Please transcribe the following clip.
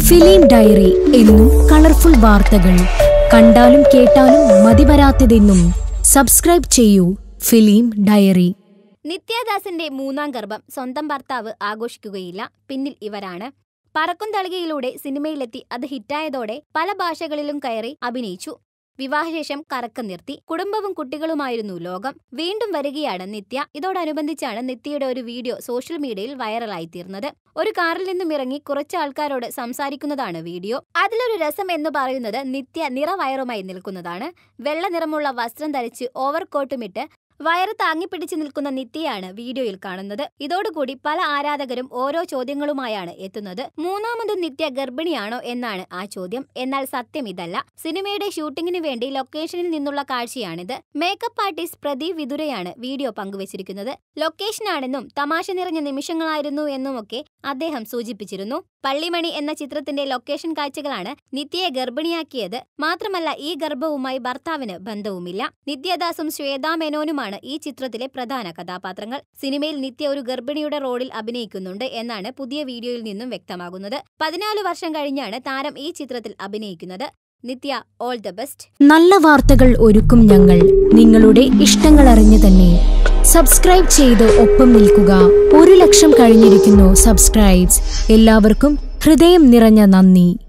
film diary എന്നും colourful വാർത്തകൾ കണ്ടാലും കേട്ടാലും മതിവരാത്തതെന്നും സബ്സ്ക്രൈബ് ചെയ്യൂ ഫിലിം ഡയറി നിത്യദാസിന്റെ മൂന്നാം ഗർഭം സ്വന്തം ഭർത്താവ് ആഘോഷിക്കുകയില്ല പിന്നിൽ ഇവരാണ് പറക്കും തളികയിലൂടെ സിനിമയിലെത്തി അത് ഹിറ്റായതോടെ പല ഭാഷകളിലും കയറി അഭിനയിച്ചു വിവാഹശേഷം കറക്കം നിർത്തി കുടുംബവും കുട്ടികളുമായിരുന്നു ലോകം വീണ്ടും വരികയാണ് നിത്യ ഇതോടനുബന്ധിച്ചാണ് നിത്യയുടെ ഒരു വീഡിയോ സോഷ്യൽ മീഡിയയിൽ വൈറലായി തീർന്നത് ഒരു കാറിൽ നിന്നും ഇറങ്ങി കുറച്ച് ആൾക്കാരോട് സംസാരിക്കുന്നതാണ് വീഡിയോ അതിലൊരു രസം എന്ന് പറയുന്നത് നിത്യ നിറവയറുമായി നിൽക്കുന്നതാണ് വെള്ള നിറമുള്ള വസ്ത്രം ധരിച്ച് ഓവർകോട്ടുമിട്ട് വയറ് താങ്ങിപ്പിടിച്ചു നിൽക്കുന്ന നിത്യയാണ് വീഡിയോയിൽ കാണുന്നത് ഇതോടുകൂടി പല ആരാധകരും ഓരോ ചോദ്യങ്ങളുമായാണ് എത്തുന്നത് മൂന്നാമതും നിത്യ ഗർഭിണിയാണോ എന്നാണ് ആ ചോദ്യം എന്നാൽ സത്യം ഇതല്ല സിനിമയുടെ ഷൂട്ടിങ്ങിന് വേണ്ടി ലൊക്കേഷനിൽ നിന്നുള്ള കാഴ്ചയാണിത് മേക്കപ്പ് ആർട്ടിസ്റ്റ് പ്രദീപ് വിതുരയാണ് വീഡിയോ പങ്കുവച്ചിരിക്കുന്നത് ലൊക്കേഷനാണെന്നും തമാശ നിറഞ്ഞ നിമിഷങ്ങളായിരുന്നു എന്നുമൊക്കെ അദ്ദേഹം സൂചിപ്പിച്ചിരുന്നു പള്ളിമണി എന്ന ചിത്രത്തിന്റെ ലൊക്കേഷൻ കാഴ്ചകളാണ് നിത്യയെ ഗർഭിണിയാക്കിയത് മാത്രമല്ല ഈ ഗർഭവുമായി ഭർത്താവിന് ബന്ധവുമില്ല നിത്യദാസും ശ്വേതാ മേനോനുമാണ് ഈ ചിത്രത്തിലെ പ്രധാന കഥാപാത്രങ്ങൾ സിനിമയിൽ നിത്യ ഒരു ഗർഭിണിയുടെ റോളിൽ അഭിനയിക്കുന്നുണ്ട് എന്നാണ് പുതിയ വീഡിയോയിൽ നിന്നും വ്യക്തമാകുന്നത് പതിനാല് വർഷം കഴിഞ്ഞാണ് താരം ഈ ചിത്രത്തിൽ അഭിനയിക്കുന്നത് നിത്യ ഓൾ ദ ബെസ്റ്റ് നല്ല വാർത്തകൾ ഒരുക്കും ഞങ്ങൾ നിങ്ങളുടെ ഇഷ്ടങ്ങൾ അറിഞ്ഞു തന്നെ സബ്സ്ക്രൈബ് ചെയ്ത് ഒപ്പം നിൽക്കുക ഒരു ലക്ഷം കഴിഞ്ഞിരിക്കുന്നു സബ്സ്ക്രൈബ്സ് എല്ലാവർക്കും ഹൃദയം നിറഞ്ഞ നന്ദി